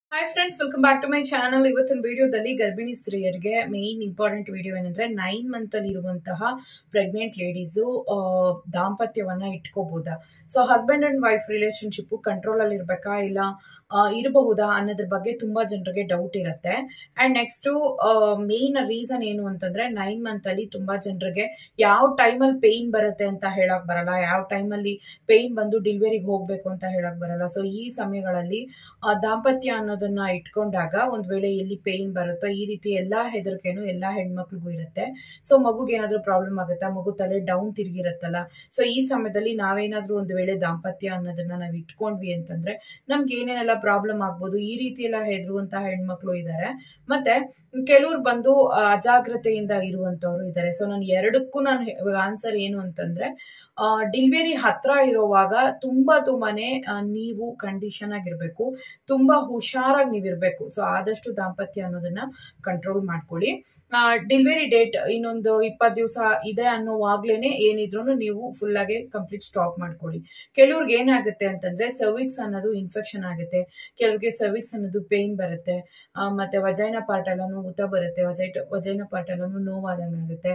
hi friends welcome back to my channel ಇವತ್ತಿನ ವಿಡಿಯೋದಲ್ಲಿ ಗರ್ಭಿಣಿ ಸ್ತ್ರೀಯರಿಗೆ ಮೇನ್ ಇಂಪಾರ್ಟೆಂಟ್ ವಿಡಿಯೋ ಏನಂದ್ರೆ ನೈನ್ ಮಂತ್ ಅಲ್ಲಿ ಇರುವಂತಹ ಪ್ರೆಗ್ನೆಂಟ್ ಲೇಡೀಸು ದಾಂಪತ್ಯವನ್ನ ಇಟ್ಕೋಬಹುದಾ so husband and wife relationship control ಅಲ್ಲಿ ಇರ್ಬೇಕಾ ಇಲ್ಲ ಆ, ಇರಬಹುದಾ ಅನ್ನೋದ್ರ ಬಗ್ಗೆ ತುಂಬಾ ಜನರಿಗೆ ಡೌಟ್ ಇರುತ್ತೆ ಅಂಡ್ ನೆಕ್ಸ್ಟ್ ಮೇನ್ ರೀಸನ್ ಏನು ಅಂತಂದ್ರೆ ನೈನ್ ಮಂತ್ ಅಲ್ಲಿ ತುಂಬಾ ಜನರಿಗೆ ಯಾವ ಟೈಮಲ್ಲಿ ಪೇಯ್ನ್ ಬರುತ್ತೆ ಅಂತ ಹೇಳಕ್ ಬರಲ್ಲ ಯಾವ ಟೈಮಲ್ಲಿ ಪೇಯ್ನ್ ಬಂದು ಡೆಲಿವರಿಗೆ ಹೋಗ್ಬೇಕು ಅಂತ ಹೇಳಕ್ ಬರಲ್ಲ ಸೊ ಈ ಸಮಯಗಳಲ್ಲಿ ಆ, ದಾಂಪತ್ಯ ಅನ್ನೋದನ್ನ ಇಟ್ಕೊಂಡಾಗ ಒಂದ್ ವೇಳೆ ಎಲ್ಲಿ ಪೇಯ್ನ್ ಬರುತ್ತೋ ಈ ರೀತಿ ಎಲ್ಲಾ ಹೆದರಿಕೆನು ಎಲ್ಲಾ ಹೆಣ್ಮಕ್ಳಿಗೂ ಇರುತ್ತೆ ಸೊ ಮಗುಗೆ ಏನಾದ್ರೂ ಪ್ರಾಬ್ಲಮ್ ಆಗುತ್ತಾ ಮಗು ತಲೆ ಡೌನ್ ತಿರುಗಿರುತ್ತಲ್ಲ ಸೊ ಈ ಸಮಯದಲ್ಲಿ ನಾವೇನಾದ್ರೂ ಒಂದು ವೇಳೆ ದಾಂಪತ್ಯ ಅನ್ನೋದನ್ನ ನಾವು ಇಟ್ಕೊಂಡ್ವಿ ಅಂತಂದ್ರೆ ನಮ್ಗೆ ಏನೇನೆಲ್ಲ ಪ್ರಾಬ್ಲಮ್ ಆಗ್ಬೋದು ಈ ರೀತಿ ಎಲ್ಲ ಹೆದರುವಂತಹ ಹೆಣ್ಮಕ್ಳು ಇದ್ದಾರೆ ಮತ್ತೆ ಕೆಲವ್ರು ಬಂದು ಆ, ಅಜಾಗ್ರತೆಯಿಂದ ಇರುವಂತವ್ರು ಇದ್ದಾರೆ ಸೊ ನಾನು ಎರಡಕ್ಕೂ ನಾನು ಆನ್ಸರ್ ಏನು ಅಂತಂದ್ರೆ ಡಿಲಿವರಿ ಹತ್ರ ಇರುವಾಗ ತುಂಬಾ ತುಂಬಾನೇ ಆ, ನೀವು ಕಂಡೀಷನ್ ಆಗಿರ್ಬೇಕು ತುಂಬಾ ಹುಷಾರಾಗಿ ನೀವಿರ್ಬೇಕು ಸೊ ಆದಷ್ಟು ದಾಂಪತ್ಯ ಅನ್ನೋದನ್ನ ಕಂಟ್ರೋಲ್ ಮಾಡ್ಕೊಳ್ಳಿ ಡೆಲಿವರಿ ಡೇಟ್ ಇನ್ನೊಂದು ಇಪ್ಪತ್ತು ದಿವಸ ಇದೆ ಅನ್ನೋವಾಗ್ಲೇನೆ ಏನಿದ್ರು ನೀವು ಫುಲ್ ಆಗಿ ಕಂಪ್ಲೀಟ್ ಸ್ಟಾಪ್ ಮಾಡ್ಕೊಳ್ಳಿ ಕೆಲವ್ರಿಗೆ ಏನಾಗುತ್ತೆ ಅಂತಂದ್ರೆ ಸರ್ವಿಕ್ಸ್ ಅನ್ನೋದು ಇನ್ಫೆಕ್ಷನ್ ಆಗುತ್ತೆ ಕೆಲವ್ರಿಗೆ ಸರ್ವಿಕ್ಸ್ ಅನ್ನೋದು ಪೇನ್ ಬರುತ್ತೆ ಆ, ಮತ್ತೆ ವಜೈನ ಪಾರ್ಟ್ ಎಲ್ಲಾನು ಊತ ಬರುತ್ತೆ ವಜೈಟ್ ವಜೈನ ಪಾರ್ಟ್ ಎಲ್ಲಾನು ನೋವಾದಂಗೆ ಆಗುತ್ತೆ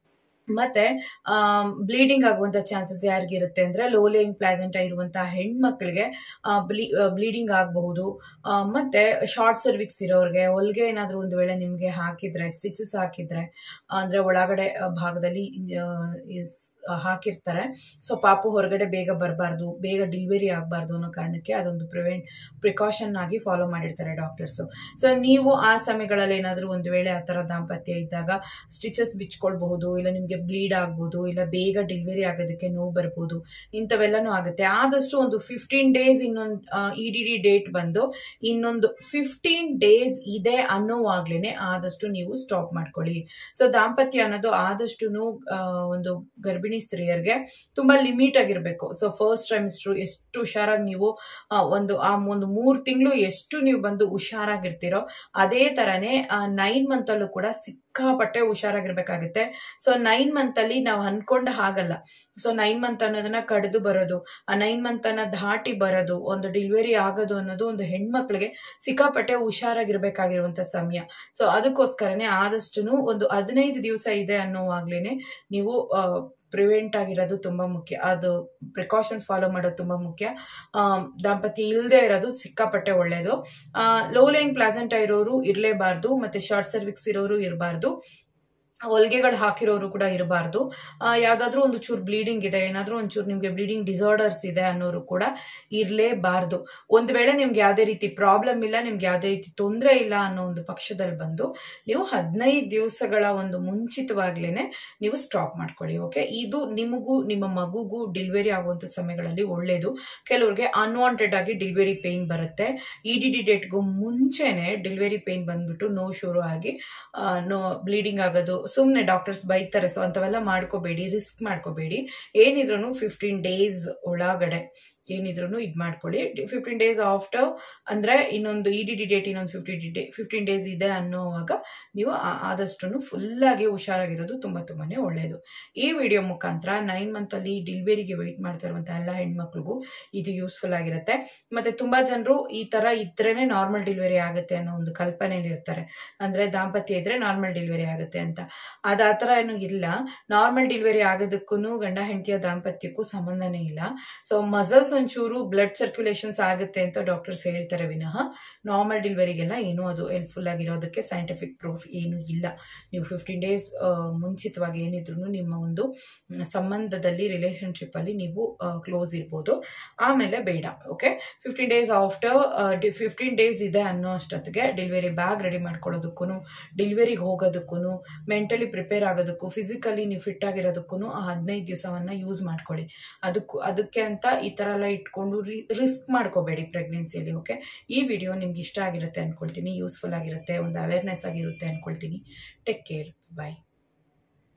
ಮತ್ತೆ ಬ್ಲೀಡಿಂಗ್ ಆಗುವಂತ ಚಾನ್ಸಸ್ ಯಾರಿಗಿರುತ್ತೆ ಅಂದ್ರೆ ಲೋ ಲೇಯಿಂಗ್ ಪ್ಲಾಸೆಂಟಾ ಇರುವಂತಹ ಹೆಣ್ಮಕ್ಳಿಗೆ ಬ್ಲೀಡಿಂಗ್ ಆಗಬಹುದು ಮತ್ತೆ ಶಾರ್ಟ್ ಸರ್ವಿಕ್ಸ್ ಇರೋರಿಗೆ ಹೊಲಿಗೆ ಏನಾದ್ರೂ ಒಂದು ವೇಳೆ ನಿಮ್ಗೆ ಹಾಕಿದ್ರೆ ಸ್ಟಿಚಸ್ ಹಾಕಿದ್ರೆ ಅಂದ್ರೆ ಒಳಗಡೆ ಆ, ಭಾಗದಲ್ಲಿ ಆ, ಇಸ್- ಹಾಕಿರ್ತಾರೆ ಸೊ ಪಾಪು ಹೊರಗಡೆ ಬೇಗ ಬರಬಾರ್ದು ಬೇಗ ಡೆಲಿವರಿ ಆಗಬಾರ್ದು ಅನ್ನೋ ಕಾರಣಕ್ಕೆ ಅದೊಂದು ಪ್ರಿವೆಂಟ್ ಪ್ರಿಕಾಷನ್ ಆಗಿ ಫಾಲೋ ಮಾಡಿರ್ತಾರೆ ಡಾಕ್ಟರ್ಸ್ ಸೊ ನೀವು ಆ ಸಮಯಗಳಲ್ಲಿ ಏನಾದರೂ ಒಂದು ವೇಳೆ ಆ ಥರ ದಾಂಪತ್ಯ ಇದ್ದಾಗ ಸ್ಟಿಚಸ್ ಬಿಚ್ಕೊಳ್ಬಹುದು ಇಲ್ಲ ನಿಮಗೆ ಬ್ಲೀಡ್ ಆಗ್ಬೋದು ಇಲ್ಲ ಬೇಗ ಡೆಲಿವರಿ ಆಗೋದಕ್ಕೆ ನೋವು ಬರ್ಬೋದು ಇಂಥವೆಲ್ಲನೂ ಆಗುತ್ತೆ ಆದಷ್ಟು ಒಂದು ಫಿಫ್ಟೀನ್ ಡೇಸ್ ಇನ್ನೊಂದು ಇ ಡಿ ಡಿ ಡೇಟ್ ಬಂದು ಇನ್ನೊಂದು ಫಿಫ್ಟೀನ್ ಡೇಸ್ ಇದೆ ಅನ್ನೋವಾಗ್ಲೇನೆ ಆದಷ್ಟು ನೀವು ಸ್ಟಾಪ್ ಮಾಡ್ಕೊಳ್ಳಿ ಸೊ ದಾಂಪತ್ಯ ಅನ್ನೋದು ಆದಷ್ಟು ಒಂದು ಗರ್ಭಿಣಿ ಸ್ತ್ರೀಯರಿಗೆ ತುಂಬಾ ಲಿಮಿಟ್ ಆಗಿರ್ಬೇಕು ಸೊ ಫಸ್ಟ್ ಟ್ರೈಮಿಸ್ಟ್ರು ಎಷ್ಟು ಹುಷಾರಾಗಿ ನೀವು ಆ, ಒಂದು ಆ ಒಂದು ಮೂರ್ ತಿಂಗಳು ಎಷ್ಟು ನೀವು ಬಂದು ಹುಷಾರಾಗಿರ್ತೀರೋ ಅದೇ ತರನೇ ನೈನ್ ಮಂತ್ ಅಲ್ಲೂ ಕೂಡ ಸಿಕ್ಕಾಪಟ್ಟೆ ಹುಷಾರಾಗಿರ್ಬೇಕಾಗುತ್ತೆ ಸೊ ನೈನ್ ಮಂತ್ ಅಲ್ಲಿ ನಾವು ಅನ್ಕೊಂಡ ಹಾಗಲ್ಲ ಸೊ ನೈನ್ ಮಂತ್ ಅನ್ನೋದನ್ನ ಕಡಿದು ಬರೋದು ಆ ನೈನ್ ಮಂತ್ ಅನ್ನ ದಾಟಿ ಬರೋದು ಒಂದು ಡೆಲಿವರಿ ಆಗೋದು ಅನ್ನೋದು ಒಂದು ಹೆಣ್ಮಕ್ಳಿಗೆ ಸಿಕ್ಕಾಪಟ್ಟೆ ಹುಷಾರಾಗಿರ್ಬೇಕಾಗಿರುವಂತ ಸಮಯ ಸೊ ಅದಕ್ಕೋಸ್ಕರನೇ ಆದಷ್ಟು ಒಂದು ಹದಿನೈದು ದಿವಸ ಇದೆ ಅನ್ನೋವಾಗ್ಲೇನೆ ನೀವು ಪ್ರಿವೆಂಟ್ ಆಗಿರೋದು ತುಂಬಾ ಮುಖ್ಯ ಅದು ಪ್ರಿಕಾಷನ್ಸ್ ಫಾಲೋ ಮಾಡೋದು ತುಂಬಾ ಮುಖ್ಯ ಆ, ದಾಂಪತ್ಯ ಇಲ್ಲದೆ ಇರೋದು ಸಿಕ್ಕಾಪಟ್ಟೆ ಒಳ್ಳೇದು ಲೋ ಲೈನ್ ಪ್ಲಾಸೆಂಟ ಇರೋರು ಇರಲೇಬಾರ್ದು ಮತ್ತೆ ಶಾರ್ಟ್ ಸರ್ವಿಕ್ಸ್ ಇರೋರು ಇರಬಾರ್ದು ಹೊಲಿಗೆಗಳು ಹಾಕಿರೋರು ಕೂಡ ಇರಬಾರ್ದು ಯಾವ್ದಾದ್ರು ಒಂದು ಚೂರು ಬ್ಲೀಡಿಂಗ್ ಇದೆ ಏನಾದ್ರೂ ಒಂಚೂರು ನಿಮ್ಗೆ ಬ್ಲೀಡಿಂಗ್ ಡಿಸಾರ್ಡರ್ಸ್ ಇದೆ ಅನ್ನೋರು ಕೂಡ ಇರಲೇಬಾರ್ದು ಒಂದು ವೇಳೆ ನಿಮ್ಗೆ ಯಾವುದೇ ರೀತಿ ಪ್ರಾಬ್ಲಮ್ ಇಲ್ಲ ನಿಮ್ಗೆ ಯಾವುದೇ ರೀತಿ ತೊಂದರೆ ಇಲ್ಲ ಅನ್ನೋ ಒಂದು ಪಕ್ಷದಲ್ಲಿ ಬಂದು ನೀವು ಹದಿನೈದು ದಿವಸಗಳ ಒಂದು ಮುಂಚಿತವಾಗ್ಲೇನೆ ನೀವು ಸ್ಟಾಪ್ ಮಾಡ್ಕೊಳ್ಳಿ ಓಕೆ ಇದು ನಿಮಗೂ ನಿಮ್ಮ ಮಗುಗೂ ಡೆಲಿವರಿ ಆಗುವಂತ ಸಮಯಗಳಲ್ಲಿ ಒಳ್ಳೇದು ಕೆಲವ್ರಿಗೆ ಅನ್ವಾಂಟೆಡ್ ಆಗಿ ಡೆಲಿವರಿ ಪೇನ್ ಬರುತ್ತೆ ಇ ಡಿ ಡಿ ಡೇಟ್ಗೂ ಮುಂಚೆನೆ ಡೆಲಿವರಿ ಪೇನ್ ಬಂದ್ಬಿಟ್ಟು ನೋವು ಶುರು ಆಗಿ ಆ, ನೋ ಬ್ಲೀಡಿಂಗ್ ಆಗೋದು ಸುಮ್ಮನೆ ಡಾಕ್ಟರ್ಸ್ ಬೈತಾರೆ ಸೊ ಅಂಥವೆಲ್ಲ ಮಾಡ್ಕೋಬೇಡಿ ರಿಸ್ಕ್ ಮಾಡ್ಕೋಬೇಡಿ ಏನಿದ್ರು ಫಿಫ್ಟೀನ್ ಡೇಸ್ ಒಳಗಡೆ ಏನಿದ್ರು ಇದು ಮಾಡ್ಕೊಳ್ಳಿ ಫಿಫ್ಟೀನ್ ಡೇಸ್ ಆಫ್ಟರ್ ಅಂದ್ರೆ ಇನ್ನೊಂದು ಇ ಡಿ ಡಿ ಡೇಟ್ ಇನ್ನೊಂದು ಫಿಫ್ಟಿ ಡೇ ಫಿಫ್ಟೀನ್ ಡೇಸ್ ಇದೆ ಅನ್ನೋವಾಗ ನೀವು ಆ- ಆದಷ್ಟು ಫುಲ್ ಆಗಿ ಹುಷಾರಾಗಿರೋದು ತುಂಬಾ ತುಂಬಾನೇ ಒಳ್ಳೆಯದು ಈ ವಿಡಿಯೋ ಮುಖಾಂತರ ನೈನ್ ಮಂತ್ ಅಲ್ಲಿ ಡೆಲಿವರಿಗೆ ವೆಯ್ಟ್ ಮಾಡ್ತಾ ಇರುವಂತಹ ಎಲ್ಲ ಹೆಣ್ಮಕ್ಳಿಗೂ ಇದು ಯೂಸ್ಫುಲ್ ಆಗಿರುತ್ತೆ ಮತ್ತೆ ತುಂಬಾ ಜನರು ಈ ತರ ಇದ್ರೇನೆ ನಾರ್ಮಲ್ ಡೆಲಿವರಿ ಆಗುತ್ತೆ ಅನ್ನೋ ಒಂದು ಕಲ್ಪನೆಯಲ್ಲಿ ಇರ್ತಾರೆ ಅಂದ್ರೆ ದಾಂಪತ್ಯ ಇದ್ರೆ ನಾರ್ಮಲ್ ಡೆಲಿವರಿ ಆಗುತ್ತೆ ಅಂತ ಅದ ಆ ಥರ ಏನು ಇಲ್ಲ ನಾರ್ಮಲ್ ಡೆಲಿವರಿ ಆಗೋದಕ್ಕೂ ಗಂಡ ಹೆಂಡತಿಯ ದಾಂಪತ್ಯಕ್ಕೂ ಸಂಬಂಧನೇ ಇಲ್ಲ ಸೊ ಮಸಲ್ಸ್ ಒಂಚೂರು ಬ್ಲಡ್ ಸರ್ಕ್ಯುಲೇಷನ್ಸ್ ಆಗುತ್ತೆ ಅಂತ ಡಾಕ್ಟರ್ಸ್ ಹೇಳ್ತಾರೆ ವಿನಃ ನಾರ್ಮಲ್ ಡೆಲಿವರಿಗೆಲ್ಲ ಏನೂ ಅದು ಹೆಲ್ಪ್ಫುಲ್ ಆಗಿರೋದಕ್ಕೆ ಸೈಂಟಿಫಿಕ್ ಪ್ರೂಫ್ ಏನು ಇಲ್ಲ ನೀವು ಫಿಫ್ಟೀನ್ ಡೇಸ್ ಮುಂಚಿತವಾಗಿ ಏನಿದ್ರು ನಿಮ್ಮ ಒಂದು ಮ್, ಸಂಬಂಧದಲ್ಲಿ ರಿಲೇಶನ್ಶಿಪ್ ಅಲ್ಲಿ ನೀವು ಕ್ಲೋಸ್ ಇರ್ಬೋದು ಆಮೇಲೆ ಬೇಡ okay fifteen days after fifteen days ಇದೆ ಅನ್ನೋ ಅಷ್ಟೊತ್ತಿಗೆ ಡೆಲಿವರಿ ಬ್ಯಾಗ್ ರೆಡಿ ಮಾಡ್ಕೊಳ್ಳೋದಕ್ಕೂ ಡೆಲಿವರಿಗೆ ಹೋಗೋದಕ್ಕೂ ಮೆಂಟಲಿ ಪ್ರಿಪೇರ್ ಆಗೋದಕ್ಕೂ ಫಿಸಿಕಲಿ ನೀವು ಫಿಟ್ ಆಗಿರೋದಕ್ಕೂ ಆ ಹದಿನೈದು ದಿವಸವನ್ನ ಯೂಸ್ ಮಾಡ್ಕೊಳ್ಳಿ ಅದಕ್ಕೂ ಅದಕ್ಕೆ ಅಂತ ಈ ಥರ ಎಲ್ಲ ಇಟ್ಕೊಂಡು ರಿಸ್ಕ್ ಮಾಡ್ಕೋಬೇಡಿ ಪ್ರೆಗ್ನೆನ್ಸಿಯಲ್ಲಿ ಓಕೆ ಈ ವಿಡಿಯೋ ನಿಮ್ಗೆ ಇಷ್ಟ ಆಗಿರುತ್ತೆ ಅನ್ಕೊಳ್ತೀನಿ ಯೂಸ್ಫುಲ್ ಆಗಿರುತ್ತೆ ಒಂದು ಅವೇರ್ನೆಸ್ ಆಗಿರುತ್ತೆ ಅನ್ಕೊಳ್ತೀನಿ ಟೇಕ್ ಕೇರ್ ಬಾಯ್